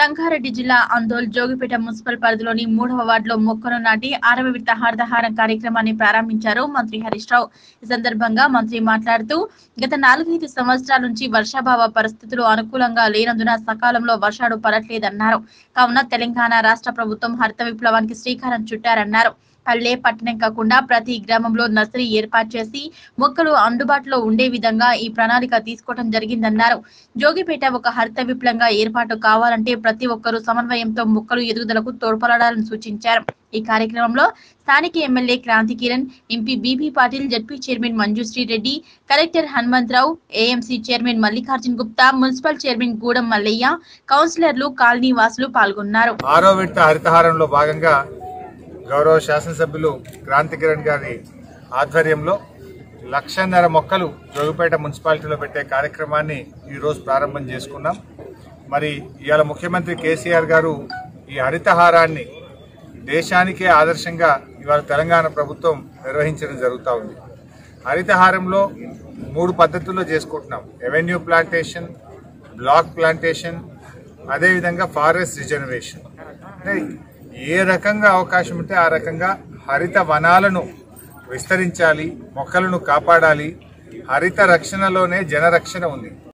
సంగారెడ్డి జిల్లా అందోల్ జోగిపేట మున్సిపల్ పరిధిలోని మూడవ వార్డులో మొక్కను నాటి ఆరవ విడత హార్దహారం కార్యక్రమాన్ని ప్రారంభించారు మంత్రి హరీష్ రావు ఈ సందర్భంగా మంత్రి మాట్లాడుతూ గత నాలుగైదు సంవత్సరాల నుంచి వర్షాభావ పరిస్థితులు అనుకూలంగా లేనందున సకాలంలో వర్షాలు పడట్లేదన్నారు కావున తెలంగాణ రాష్ట్ర ప్రభుత్వం హరిత విప్లవానికి శ్రీకారం చుట్టారన్నారు పల్లె పట్టణం కాకుండా ప్రతి గ్రామంలో నర్సరీ ఏర్పాటు చేసి మొక్కలు అందుబాటులో ఉండే విధంగా ఈ ప్రణాళిక తీసుకోవడం జరిగిందన్నారు జోగిపేట ఒక హరిత విప్లవంగా ఏర్పాటు కావాలంటే ప్రతి ఒక్కరూ సమన్వయంతో మొక్కలు ఎదుగుదలకు తోడ్పడాలని సూచించారు ఈ కార్యక్రమంలో స్థానిక MLA Kranthi Kiran MP BB Patil ZP chairman Manjushree Reddy collector Hanumantharao AMC chairman Mallikarjun Gupta municipal chairman Gudem Mallaiah కౌన్సిలర్లు కాలనీ వాసులు పాల్గొన్నారు ఆరో విడత హరితహారంలో భాగంగా గౌరవ శాసనసభ్యులు క్రాంతి కిరణ్ గారి ఆధ్వర్యంలో లక్షన్నర మొక్కలు జోగిపేట మున్సిపాలిటీలో పెట్టే కార్యక్రమాన్ని ఈరోజు ప్రారంభం చేసుకున్నాం మరి ఇవాళ ముఖ్యమంత్రి కేసీఆర్ గారు ఈ హరితహారాన్ని దేశానికే ఆదర్శంగా ఇవాళ తెలంగాణ ప్రభుత్వం నిర్వహించడం జరుగుతూ ఉంది హరితహారంలో మూడు పద్ధతుల్లో చేసుకుంటున్నాం ఎవెన్యూ ప్లాంటేషన్ బ్లాక్ ప్లాంటేషన్ అదేవిధంగా ఫారెస్ట్ రిజర్వేషన్ అంటే ఏ రకంగా అవకాశం ఉంటే ఆ రకంగా హరిత వనాలను విస్తరించాలి మొక్కలను కాపాడాలి హరిత రక్షణలోనే జనరక్షణ ఉంది